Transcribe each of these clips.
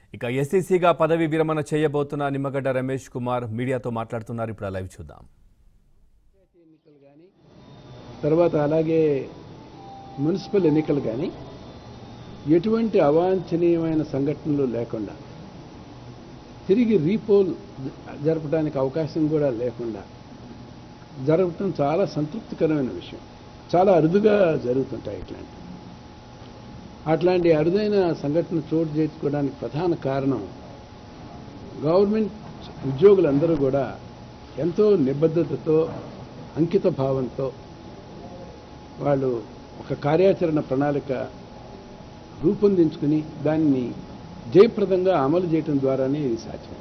ఇక ఎస్సీసీగా పదవి విరమణ చేయబోతున్న నిమ్మగడ్డ రమేష్ కుమార్ మీడియాతో మాట్లాడుతున్నారు ఇప్పుడు ఆ లైవ్ చూద్దాం ఎన్నికలు కానీ తర్వాత అలాగే మున్సిపల్ ఎన్నికలు కానీ ఎటువంటి అవాంఛనీయమైన సంఘటనలు లేకుండా తిరిగి రీపోల్ జరపడానికి అవకాశం కూడా లేకుండా జరగటం చాలా సంతృప్తికరమైన విషయం చాలా అరుదుగా జరుగుతుంటాయి ఇట్లాంటి అట్లాంటి అరుదైన సంఘటన చోటు చేసుకోవడానికి ప్రధాన కారణం గవర్నమెంట్ ఉద్యోగులందరూ కూడా ఎంతో నిబద్ధతతో అంకిత భావంతో వాళ్ళు ఒక కార్యాచరణ ప్రణాళిక రూపొందించుకుని దాన్ని జయప్రదంగా అమలు చేయటం ద్వారానే ఇది సాధ్యం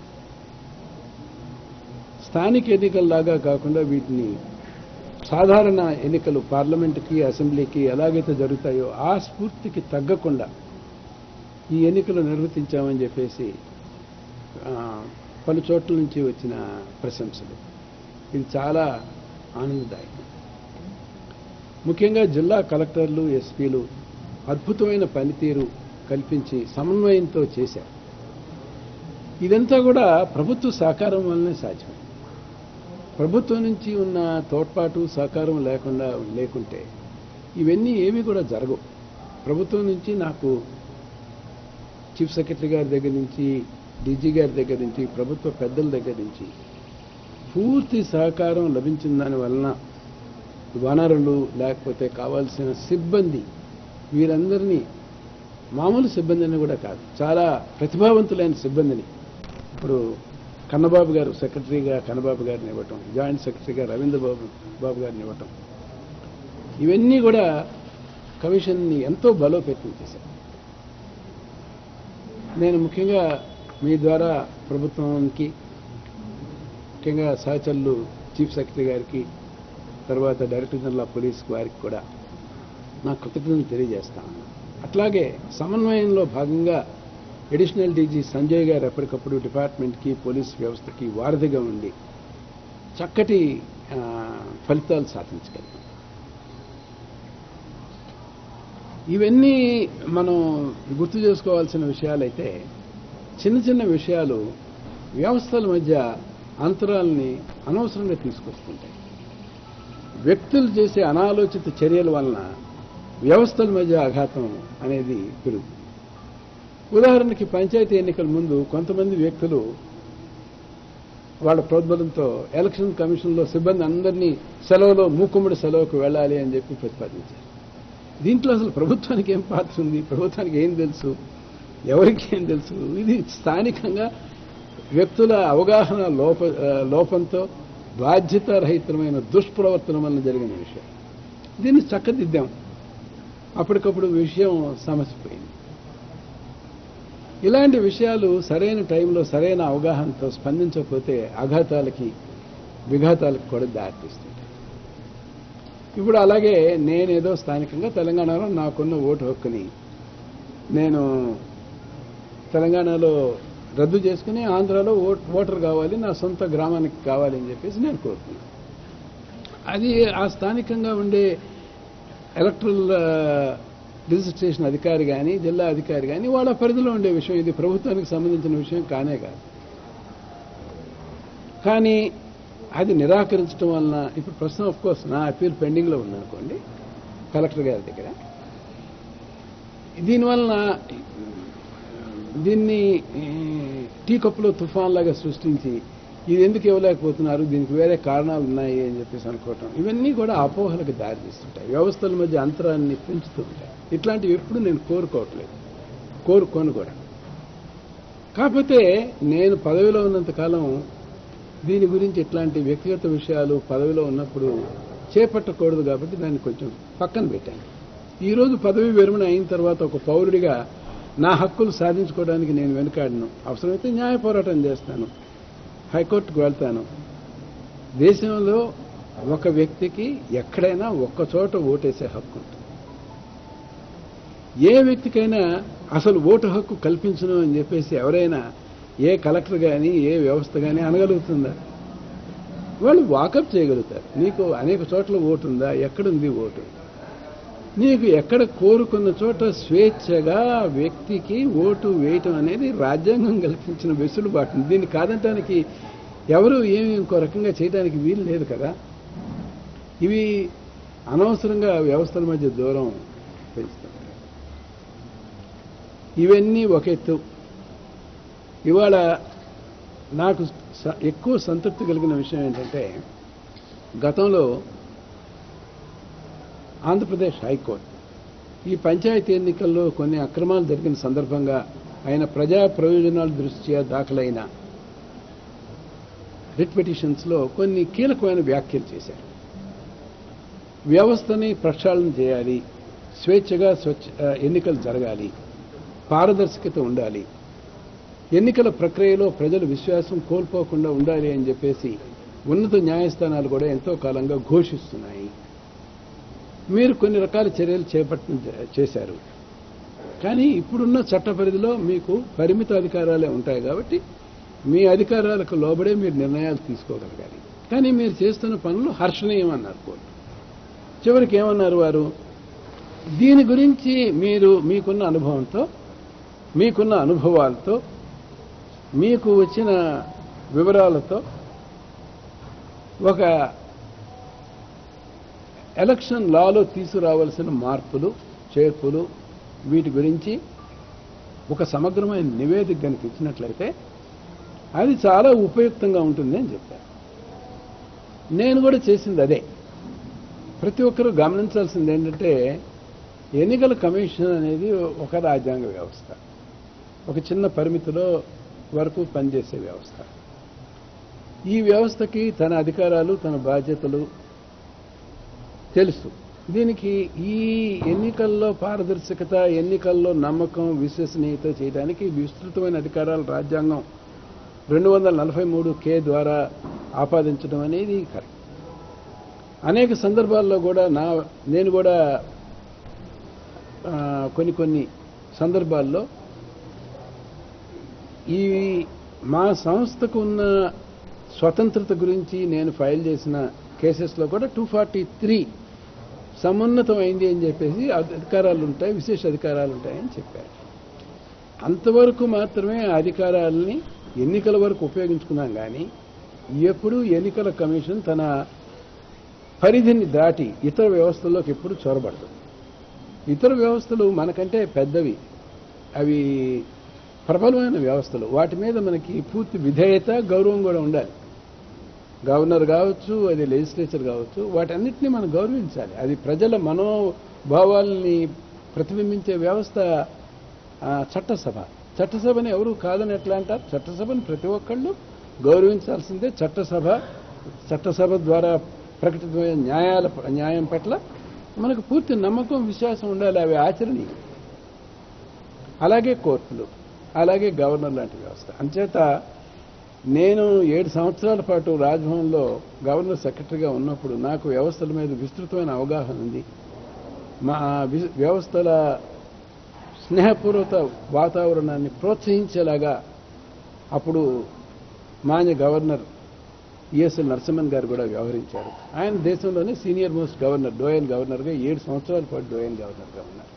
స్థానిక ఎన్నికల్లాగా కాకుండా వీటిని సాధారణ ఎన్నికలు పార్లమెంటుకి అసెంబ్లీకి ఎలాగైతే జరుగుతాయో ఆ స్ఫూర్తికి తగ్గకుండా ఈ ఎన్నికలు నిర్వర్తించామని చెప్పేసి ఆ, పలు చోట్ల నుంచి వచ్చిన ప్రశంసలు ఇది చాలా ఆనందదాయకం ముఖ్యంగా జిల్లా కలెక్టర్లు ఎస్పీలు అద్భుతమైన పనితీరు కల్పించి సమన్వయంతో చేశారు ఇదంతా కూడా ప్రభుత్వ సహకారం వల్లనే సాధ్యం ప్రభుత్వం నుంచి ఉన్న తోడ్పాటు సహకారం లేకుండా లేకుంటే ఇవన్నీ ఏమీ కూడా జరగవు ప్రభుత్వం నుంచి నాకు చీఫ్ సెక్రటరీ గారి దగ్గర నుంచి డీజీ గారి దగ్గర నుంచి ప్రభుత్వ పెద్దల దగ్గర నుంచి పూర్తి సహకారం లభించిన దాని వలన వనరులు లేకపోతే కావాల్సిన సిబ్బంది వీరందరినీ మామూలు సిబ్బందిని కూడా కాదు చాలా ప్రతిభావంతులైన సిబ్బందిని ఇప్పుడు కన్నబాబు గారు సెక్రటరీగా కన్నబాబు గారిని ఇవ్వటం జాయింట్ సెక్రటరీగా రవీంద్ర బాబు బాబు గారిని ఇవ్వటం ఇవన్నీ కూడా కమిషన్ని ఎంతో బలోపేతం చేశారు నేను ముఖ్యంగా మీ ద్వారా ప్రభుత్వానికి ముఖ్యంగా సహచరులు చీఫ్ సెక్రటరీ గారికి తర్వాత డైరెక్టర్ జనరల్ ఆఫ్ పోలీస్ వారికి కూడా నా కృతజ్ఞతలు తెలియజేస్తాను అట్లాగే సమన్వయంలో భాగంగా అడిషనల్ డీజీ సంజయ్ గారు ఎప్పటికప్పుడు డిపార్ట్మెంట్కి పోలీస్ వ్యవస్థకి వారధిగా ఉండి చక్కటి ఆ, ఫలితాలు సాధించగలిగాం ఇవన్నీ మనం గుర్తు చేసుకోవాల్సిన విషయాలైతే చిన్న చిన్న విషయాలు వ్యవస్థల మధ్య అంతరాలని అనవసరంగా తీసుకొస్తుంటాయి వ్యక్తులు చేసే అనాలోచిత చర్యల వలన వ్యవస్థల మధ్య ఆఘాతం అనేది పెరుగుతుంది ఉదాహరణకి పంచాయతీ ఎన్నికల ముందు కొంతమంది వ్యక్తులు వాళ్ళ ప్రోద్బలంతో ఎలక్షన్ కమిషన్లో సిబ్బంది అందరినీ సెలవులో మూకుమ్మడి సెలవుకు వెళ్ళాలి అని చెప్పి ప్రతిపాదించారు దీంట్లో అసలు ప్రభుత్వానికి ఏం పాత్ర ఉంది ప్రభుత్వానికి ఏం తెలుసు ఎవరికి ఏం తెలుసు ఇది స్థానికంగా వ్యక్తుల అవగాహన లోప ఆ, లోపంతో బాధ్యతారహితమైన దుష్ప్రవర్తన వలన జరిగిన విషయం దీన్ని చక్కదిద్దాం అప్పటికప్పుడు విషయం సమసిపోయింది ఇలాంటి విషయాలు సరైన టైంలో సరైన అవగాహనతో స్పందించకపోతే ఆఘాతాలకి విఘాతాలకు కూడా దారితీస్తుంటాయి ఇప్పుడు అలాగే నేనేదో స్థానికంగా తెలంగాణలో నాకున్న ఓటు హక్కుని నేను తెలంగాణలో రద్దు చేసుకుని ఆంధ్రాలో ఓట్ ఓటర్ కావాలి నా సొంత గ్రామానికి కావాలి అని చెప్పేసి నేను కోరుకున్నాను అది ఆ స్థానికంగా ఉండే ఎలక్ట్రల్ రిజిస్ట్రేషన్ అధికారి కానీ జిల్లా అధికారి కానీ వాళ్ళ పరిధిలో ఉండే విషయం ఇది ప్రభుత్వానికి సంబంధించిన విషయం కానే కాదు కానీ అది నిరాకరించడం వలన ఇప్పుడు ప్రస్తుతం ఆఫ్ కోర్స్ నా అపీల్ పెండింగ్లో ఉందనుకోండి కలెక్టర్ గారి దగ్గర దీనివలన దీన్ని ఈ, టీ కప్పులో తుఫాన్ లాగా సృష్టించి ఇది ఎందుకు ఇవ్వలేకపోతున్నారు దీనికి వేరే కారణాలు ఉన్నాయి అని చెప్పేసి అనుకోవటం ఇవన్నీ కూడా అపోహలకు దారితీస్తుంటాయి వ్యవస్థల మధ్య అంతరాన్ని పెంచుతూ ఉంటాయి ఇట్లాంటివి ఎప్పుడు నేను కోరుకోవట్లేదు కోరుకోను కూడా కాకపోతే నేను పదవిలో ఉన్నంత కాలం దీని గురించి ఇట్లాంటి వ్యక్తిగత విషయాలు పదవిలో ఉన్నప్పుడు చేపట్టకూడదు కాబట్టి దాన్ని కొంచెం పక్కన పెట్టాను ఈరోజు పదవి విరమణ అయిన తర్వాత ఒక పౌరుడిగా నా హక్కులు సాధించుకోవడానికి నేను వెనుకాడను అవసరమైతే న్యాయ పోరాటం చేస్తాను హైకోర్టుకు వెళ్తాను దేశంలో ఒక వ్యక్తికి ఎక్కడైనా ఒక్క చోట ఓటేసే హక్కు ఉంటుంది ఏ వ్యక్తికైనా అసలు ఓటు హక్కు కల్పించను అని చెప్పేసి ఎవరైనా ఏ కలెక్టర్ కానీ ఏ వ్యవస్థ కానీ అనగలుగుతుందా వాళ్ళు వాకప్ చేయగలుగుతారు నీకు అనేక చోట్ల ఓటు ఉందా ఎక్కడుంది ఓటు నీకు ఎక్కడ కోరుకున్న చోట స్వేచ్ఛగా వ్యక్తికి ఓటు వేయటం అనేది రాజ్యాంగం కల్పించిన వెసులుబాటు దీన్ని కాదంటానికి ఎవరు ఏమి ఇంకో రకంగా చేయడానికి వీలు లేదు కదా ఇవి అనవసరంగా వ్యవస్థల మధ్య దూరం పెంచుతాయి ఇవన్నీ ఒక ఎత్తు ఇవాళ నాకు స- ఎక్కువ సంతృప్తి కలిగిన విషయం ఏంటంటే గతంలో ఆంధ్రప్రదేశ్ హైకోర్టు ఈ పంచాయతీ ఎన్నికల్లో కొన్ని అక్రమాలు జరిగిన సందర్భంగా ఆయన ప్రజా ప్రయోజనాల దృష్ట్యా దాఖలైన రిట్ పిటిషన్స్లో కొన్ని కీలకమైన వ్యాఖ్యలు చేశారు వ్యవస్థని ప్రక్షాళన చేయాలి స్వేచ్ఛగా స్వచ్ఛ ఆ, ఎన్నికలు జరగాలి పారదర్శకత ఉండాలి ఎన్నికల ప్రక్రియలో ప్రజలు విశ్వాసం కోల్పోకుండా ఉండాలి అని చెప్పేసి ఉన్నత న్యాయస్థానాలు కూడా ఎంతో కాలంగా ఘోషిస్తున్నాయి మీరు కొన్ని రకాల చర్యలు చేపట్టడం చే- చేశారు కానీ ఇప్పుడున్న చట్ట పరిధిలో మీకు పరిమిత అధికారాలే ఉంటాయి కాబట్టి మీ అధికారాలకు లోబడే మీరు నిర్ణయాలు తీసుకోగలగాలి కానీ మీరు చేస్తున్న పనులు హర్షణీయం అన్నారు కోర్టు చివరికి ఏమన్నారు వారు దీని గురించి మీరు మీకున్న అనుభవంతో మీకున్న అనుభవాలతో మీకు వచ్చిన వివరాలతో ఒక ఎలక్షన్ లాలో తీసుకురావాల్సిన మార్పులు చేర్పులు వీటి గురించి ఒక సమగ్రమైన నివేదిక కనుక ఇచ్చినట్లయితే అది చాలా ఉపయుక్తంగా ఉంటుంది అని చెప్పారు నేను కూడా చేసింది అదే ప్రతి ఒక్కరూ గమనించాల్సింది ఏంటంటే ఎన్నికల కమిషన్ అనేది ఒక రాజ్యాంగ వ్యవస్థ ఒక చిన్న పరిమితిలో వరకు పనిచేసే వ్యవస్థ ఈ వ్యవస్థకి తన అధికారాలు తన బాధ్యతలు తెలుసు దీనికి ఈ ఎన్నికల్లో పారదర్శకత ఎన్నికల్లో నమ్మకం విశ్వసనీయత చేయడానికి విస్తృతమైన అధికారాలు రాజ్యాంగం రెండు వందల నలభై మూడు కే ద్వారా ఆపాదించడం అనేది కరెక్ట్ అనేక సందర్భాల్లో కూడా నా నేను కూడా ఆ, కొన్ని కొన్ని సందర్భాల్లో ఈ మా సంస్థకు ఉన్న స్వతంత్రత గురించి నేను ఫైల్ చేసిన కేసెస్లో కూడా టూ ఫార్టీ త్రీ సమున్నతమైంది అని చెప్పేసి అధికారాలు ఉంటాయి విశేష అధికారాలు ఉంటాయని చెప్పారు అంతవరకు మాత్రమే ఆ అధికారాలని ఎన్నికల వరకు ఉపయోగించుకున్నాం కానీ ఎప్పుడూ ఎన్నికల కమిషన్ తన పరిధిని దాటి ఇతర వ్యవస్థల్లోకి ఎప్పుడు చొరబడదు ఇతర వ్యవస్థలు మనకంటే పెద్దవి అవి ప్రబలమైన వ్యవస్థలు వాటి మీద మనకి పూర్తి విధేయత గౌరవం కూడా ఉండాలి గవర్నర్ కావచ్చు అది లెజిస్లేచర్ కావచ్చు వాటన్నిటిని మనం గౌరవించాలి అది ప్రజల మనోభావాల్ని ప్రతిబింబించే వ్యవస్థ ఆ, చట్టసభ చట్టసభని ఎవరు కాదని ఎట్లా అంటారు చట్టసభని ప్రతి ఒక్కళ్ళు గౌరవించాల్సిందే చట్టసభ చట్టసభ ద్వారా ప్రకటితమైన న్యాయాల న్యాయం పట్ల మనకు పూర్తి నమ్మకం విశ్వాసం ఉండాలి అవి ఆచరణీయం అలాగే కోర్టులు అలాగే గవర్నర్ లాంటి వ్యవస్థ అంచేత నేను ఏడు సంవత్సరాల పాటు రాజ్భవన్లో గవర్నర్ సెక్రటరీగా ఉన్నప్పుడు నాకు వ్యవస్థల మీద విస్తృతమైన అవగాహన ఉంది మా వి- వ్యవస్థల స్నేహపూర్వక వాతావరణాన్ని ప్రోత్సహించేలాగా అప్పుడు మాన్య గవర్నర్ ఈఎస్ఎల్ నరసింహన్ గారు కూడా వ్యవహరించారు ఆయన దేశంలోనే సీనియర్ మోస్ట్ గవర్నర్ డోయన్ గవర్నర్గా ఏడు సంవత్సరాల పాటు డోయన్ గవర్నర్గా ఉన్నారు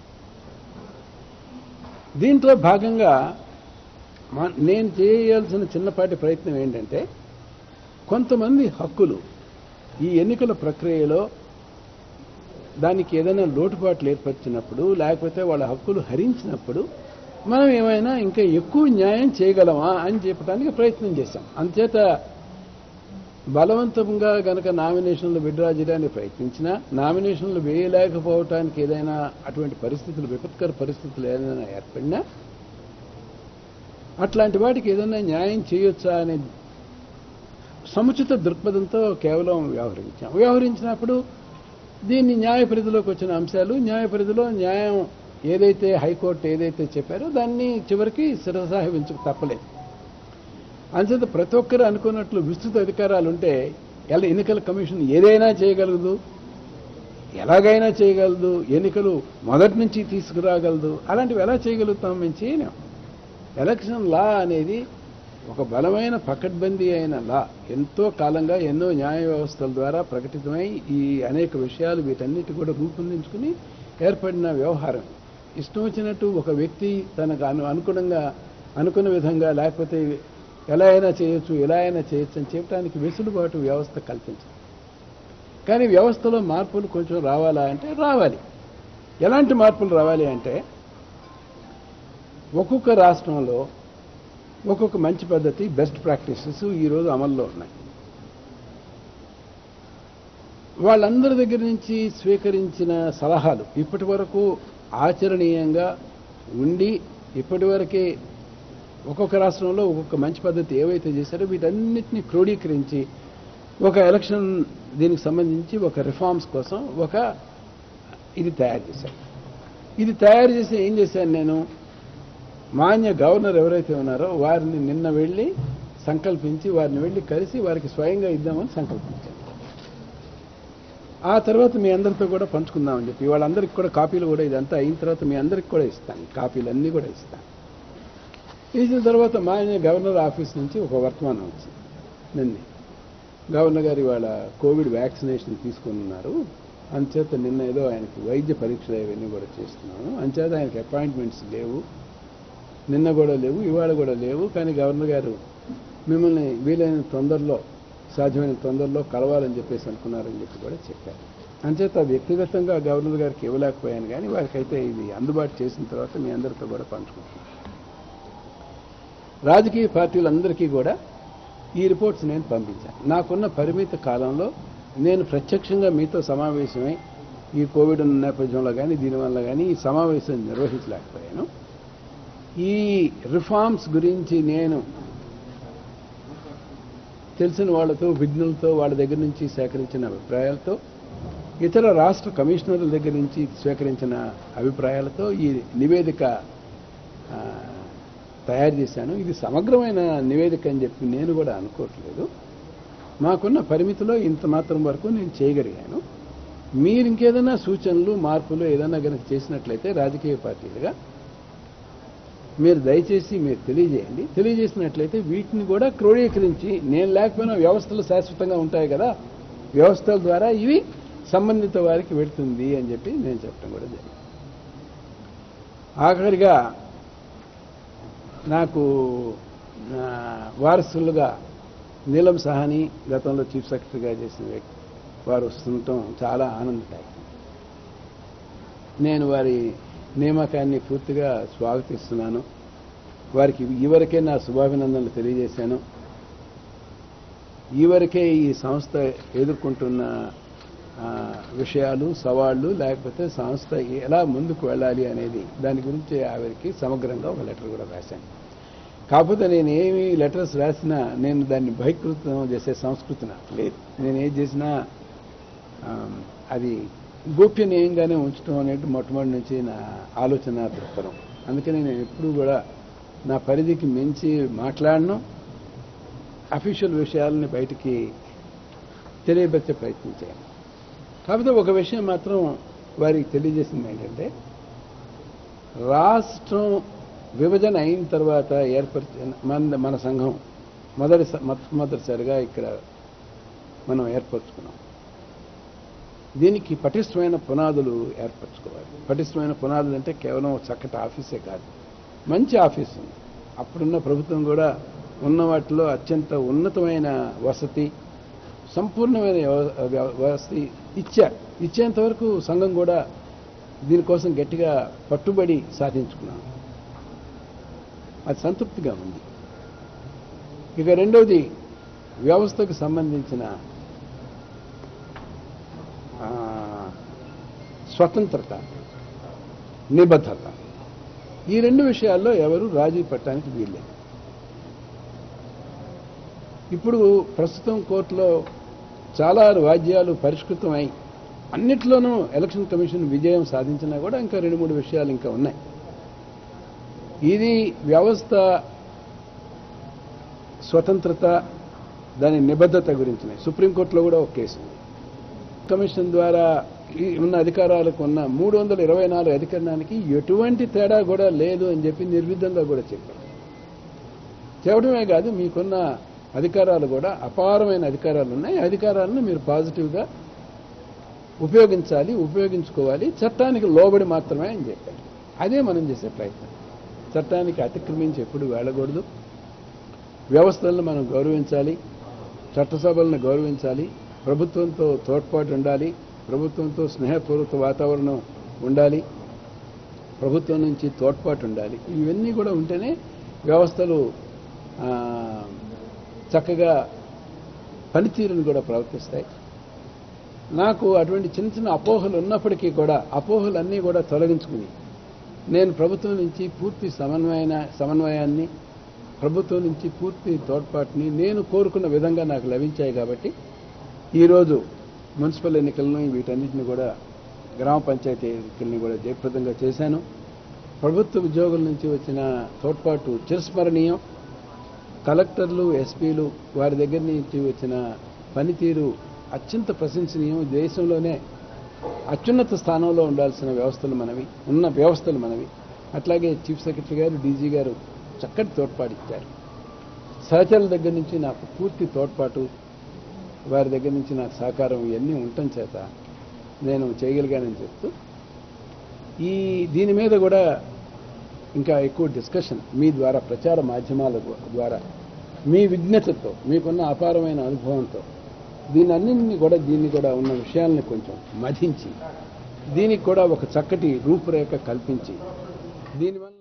దీంట్లో భాగంగా మా- నేను చేయాల్సిన చిన్నపాటి ప్రయత్నం ఏంటంటే కొంతమంది హక్కులు ఈ ఎన్నికల ప్రక్రియలో దానికి ఏదైనా లోటుపాట్లు ఏర్పరిచినప్పుడు లేకపోతే వాళ్ళ హక్కులు హరించినప్పుడు మనం ఏమైనా ఇంకా ఎక్కువ న్యాయం చేయగలమా అని చెప్పడానికి ప్రయత్నం చేశాం అంచేత బలవంతంగా గనక నామినేషన్లు విడ్డ్రా చేయడానికి ప్రయత్నించినా నామినేషన్లు వేయలేకపోవటానికి ఏదైనా అటువంటి పరిస్థితులు విపత్కర పరిస్థితులు ఏదైనా ఏర్పడినా అట్లాంటి వాటికి ఏదైనా న్యాయం చేయొచ్చా అనే సముచిత దృక్పథంతో కేవలం వ్యవహరించాం వ్యవహరించినప్పుడు దీన్ని న్యాయ పరిధిలోకి వచ్చిన అంశాలు న్యాయ పరిధిలో న్యాయం ఏదైతే హైకోర్టు ఏదైతే చెప్పారో దాన్ని చివరికి శిరసాహించక తప్పలేదు అంచేత ప్రతి ఒక్కరు అనుకున్నట్లు విస్తృత అధికారాలు ఉంటే ఎలా ఎన్నికల కమిషన్ ఏదైనా చేయగలదు ఎలాగైనా చేయగలదు ఎన్నికలు మొదటి నుంచి తీసుకురాగలదు అలాంటివి ఎలా చేయగలుగుతాం మేము చేయలేం ఎలక్షన్ లా అనేది ఒక బలమైన పకడ్బందీ అయిన లా ఎంతో కాలంగా ఎన్నో న్యాయ వ్యవస్థల ద్వారా ప్రకటితమై ఈ అనేక విషయాలు వీటన్నిటి కూడా రూపొందించుకుని ఏర్పడిన వ్యవహారం ఇష్టం వచ్చినట్టు ఒక వ్యక్తి తనకు అను అనుగుణంగా అనుకున్న విధంగా లేకపోతే ఎలా అయినా చేయొచ్చు ఎలా అయినా చేయొచ్చు అని చెప్పడానికి వెసులుబాటు వ్యవస్థ కల్పించింది కానీ వ్యవస్థలో మార్పులు కొంచెం రావాలా అంటే రావాలి ఎలాంటి మార్పులు రావాలి అంటే ఒక్కొక్క రాష్ట్రంలో ఒక్కొక్క మంచి పద్ధతి బెస్ట్ ప్రాక్టీసెస్ ఈరోజు అమల్లో ఉన్నాయి వాళ్ళందరి దగ్గర నుంచి స్వీకరించిన సలహాలు ఇప్పటి వరకు ఆచరణీయంగా ఉండి ఇప్పటి వరకే ఒక్కొక్క రాష్ట్రంలో ఒక్కొక్క మంచి పద్ధతి ఏవైతే చేశారో వీటన్నిటిని క్రోడీకరించి ఒక ఎలక్షన్ దీనికి సంబంధించి ఒక రిఫార్మ్స్ కోసం ఒక ఇది తయారు చేశాను ఇది తయారు చేసి ఏం చేశాను నేను మాన్య గవర్నర్ ఎవరైతే ఉన్నారో వారిని నిన్న వెళ్ళి సంకల్పించి వారిని వెళ్ళి కలిసి వారికి స్వయంగా ఇద్దామని సంకల్పించాను ఆ తర్వాత మీ అందరితో కూడా పంచుకుందామని చెప్పి వాళ్ళందరికీ కూడా కాపీలు కూడా ఇదంతా అయిన తర్వాత మీ అందరికి కూడా ఇస్తాను కాపీలు అన్నీ కూడా ఇస్తాను ఇచ్చిన తర్వాత మాన్య గవర్నర్ ఆఫీస్ నుంచి ఒక వర్తమానం వచ్చింది నిన్నే గవర్నర్ గారు ఇవాళ కోవిడ్ వ్యాక్సినేషన్ తీసుకుని ఉన్నారు అంచేత నిన్న ఏదో ఆయనకి వైద్య పరీక్షలు ఇవన్నీ కూడా చేస్తున్నాము అంచేత ఆయనకి అపాయింట్మెంట్స్ లేవు నిన్న కూడా లేవు ఇవాళ కూడా లేవు కానీ గవర్నర్ గారు మిమ్మల్ని వీలైన తొందరలో సాధ్యమైన తొందరలో కలవాలని చెప్పేసి అనుకున్నారని చెప్పి కూడా చెప్పారు అంచేత వ్యక్తిగతంగా గవర్నర్ గారికి ఇవ్వలేకపోయాను కానీ వారికైతే ఇది అందుబాటు చేసిన తర్వాత మీ అందరితో కూడా పంచుకుంటున్నాను రాజకీయ పార్టీలందరికీ కూడా ఈ రిపోర్ట్స్ నేను పంపించాను నాకున్న పరిమిత కాలంలో నేను ప్రత్యక్షంగా మీతో సమావేశమై ఈ కోవిడ్ ఉన్న నేపథ్యంలో కానీ దీనివల్ల కానీ ఈ సమావేశం నిర్వహించలేకపోయాను ఈ రిఫార్మ్స్ గురించి నేను తెలిసిన వాళ్ళతో విఘ్నులతో వాళ్ళ దగ్గర నుంచి సేకరించిన అభిప్రాయాలతో ఇతర రాష్ట్ర కమిషనర్ల దగ్గర నుంచి స్వీకరించిన అభిప్రాయాలతో ఈ నివేదిక ఆ, తయారు చేశాను ఇది సమగ్రమైన నివేదిక అని చెప్పి నేను కూడా అనుకోవట్లేదు మాకున్న పరిమితిలో ఇంత మాత్రం వరకు నేను చేయగలిగాను మీరు ఇంకేదైనా సూచనలు మార్పులు ఏదైనా కనుక చేసినట్లయితే రాజకీయ పార్టీలుగా మీరు దయచేసి మీరు తెలియజేయండి తెలియజేసినట్లయితే వీటిని కూడా క్రోడీకరించి నేను లేకపోయినా వ్యవస్థలు శాశ్వతంగా ఉంటాయి కదా వ్యవస్థల ద్వారా ఇవి సంబంధిత వారికి వెళుతుంది అని చెప్పి నేను చెప్పడం కూడా జరిగింది ఆఖరిగా నాకు ఆ, వారసులుగా నీలం సహాని గతంలో చీఫ్ సెక్రటరీగా చేసిన వ్యక్తి వారు వస్తుండటం చాలా ఆనందదాయకం నేను వారి నియామకాన్ని పూర్తిగా స్వాగతిస్తున్నాను వారికి ఈవరకే నా శుభాభినందనలు తెలియజేశాను ఈవరకే ఈ సంస్థ ఎదుర్కొంటున్న ఆ, విషయాలు సవాళ్లు లేకపోతే సంస్థ ఎలా ముందుకు వెళ్ళాలి అనేది దాని గురించి ఆవిరికి సమగ్రంగా ఒక లెటర్ కూడా రాశాను కాకపోతే నేను ఏమి లెటర్స్ రాసినా నేను దాన్ని బహిష్కృతం చేసే సంస్కృతి నాకు లేదు నేను ఏది చేసినా ఆ, అది గోప్యనీయంగానే ఉంచడం అనేది మొట్టమొదటి నుంచి నా ఆలోచన దృక్పథం అందుకని నేను ఎప్పుడూ కూడా నా పరిధికి మించి మాట్లాడను అఫీషియల్ విషయాలని బయటికి తెలియబెట్టే ప్రయత్నం చేయను కాకపోతే ఒక విషయం మాత్రం వారికి తెలియజేసింది ఏంటంటే రాష్ట్రం విభజన అయిన తర్వాత ఏర్పరిచిన మన మన సంఘం మొదటి మొట్టమొదటిసారిగా ఇక్కడ మనం ఏర్పరచుకున్నాం దీనికి పటిష్టమైన పునాదులు ఏర్పరచుకోవాలి పటిష్టమైన పునాదులు అంటే కేవలం ఒక చక్కటి ఆఫీసే కాదు మంచి ఆఫీస్ ఉంది అప్పుడున్న ప్రభుత్వం కూడా ఉన్న వాటిలో అత్యంత ఉన్నతమైన వసతి సంపూర్ణమైన వ్యవ- వ్యవ- వసతి ఇచ్చారు ఇచ్చేంత వరకు సంఘం కూడా దీనికోసం గట్టిగా పట్టుబడి సాధించుకున్నాం అది సంతృప్తిగా ఉంది ఇక రెండవది వ్యవస్థకు సంబంధించిన ఆ, స్వతంత్రత నిబద్ధత ఈ రెండు విషయాల్లో ఎవరు రాజీ పట్టడానికి వీల్లేదు ఇప్పుడు ప్రస్తుతం కోర్టులో చాలా వాద్యాలు పరిష్కృతమై అన్నిట్లోనూ ఎలక్షన్ కమిషన్ విజయం సాధించినా కూడా ఇంకా రెండు మూడు విషయాలు ఇంకా ఉన్నాయి ఇది వ్యవస్థ స్వతంత్రత దాని నిబద్ధత గురించినాయి సుప్రీంకోర్టులో కూడా ఒక కేసు ఉంది కమిషన్ ద్వారా ఈ ఉన్న అధికారాలకు ఉన్న మూడు వందల ఇరవై నాలుగు అధికరణానికి ఎటువంటి తేడా కూడా లేదు అని చెప్పి నిర్విధంగా కూడా చెప్పారు చెప్పడమే కాదు మీకున్న అధికారాలు కూడా అపారమైన అధికారాలు ఉన్నాయి ఆ అధికారాలను మీరు పాజిటివ్గా ఉపయోగించాలి ఉపయోగించుకోవాలి చట్టానికి లోబడి మాత్రమే అని చెప్పారు అదే మనం చేసే ప్రయత్నం చట్టానికి అతిక్రమించి ఎప్పుడు వెళ్ళకూడదు వ్యవస్థలను మనం గౌరవించాలి చట్టసభలను గౌరవించాలి ప్రభుత్వంతో తోడ్పాటు ఉండాలి ప్రభుత్వంతో స్నేహపూర్వక వాతావరణం ఉండాలి ప్రభుత్వం నుంచి తోడ్పాటు ఉండాలి ఇవన్నీ కూడా ఉంటేనే వ్యవస్థలు ఆ, చక్కగా పనితీరును కూడా ప్రవర్తిస్తాయి నాకు అటువంటి చిన్న చిన్న అపోహలు ఉన్నప్పటికీ కూడా అపోహలన్నీ కూడా తొలగించుకుని నేను ప్రభుత్వం నుంచి పూర్తి సమన్వయన సమన్వయాన్ని ప్రభుత్వం నుంచి పూర్తి తోడ్పాటుని నేను కోరుకున్న విధంగా నాకు లభించాయి కాబట్టి ఈరోజు మున్సిపల్ ఎన్నికలను వీటన్నిటిని కూడా గ్రామ పంచాయతీ ఎన్నికల్ని కూడా జయప్రదంగా చేశాను ప్రభుత్వ ఉద్యోగుల నుంచి వచ్చిన తోడ్పాటు చిరస్మరణీయం కలెక్టర్లు ఎస్పీలు వారి దగ్గర నుంచి వచ్చిన పనితీరు అత్యంత ప్రశంసనీయం దేశంలోనే అత్యున్నత స్థానంలో ఉండాల్సిన వ్యవస్థలు మనవి ఉన్న వ్యవస్థలు మనవి అట్లాగే చీఫ్ సెక్రటరీ గారు డీజీ గారు చక్కటి తోడ్పాటు ఇచ్చారు సహచరుల దగ్గర నుంచి నాకు పూర్తి తోడ్పాటు వారి దగ్గర నుంచి నాకు సహకారం ఇవన్నీ ఉండటం చేత నేను చేయగలిగానని చెప్తూ ఈ దీని మీద కూడా ఇంకా ఎక్కువ డిస్కషన్ మీ ద్వారా ప్రచార మాధ్యమాల ద్వారా మీ విజ్ఞతతో మీకున్న అపారమైన అనుభవంతో దీని అన్నింటినీ కూడా దీన్ని కూడా ఉన్న విషయాల్ని కొంచెం మధించి దీనికి కూడా ఒక చక్కటి రూపురేఖ కల్పించి దీనివల్ల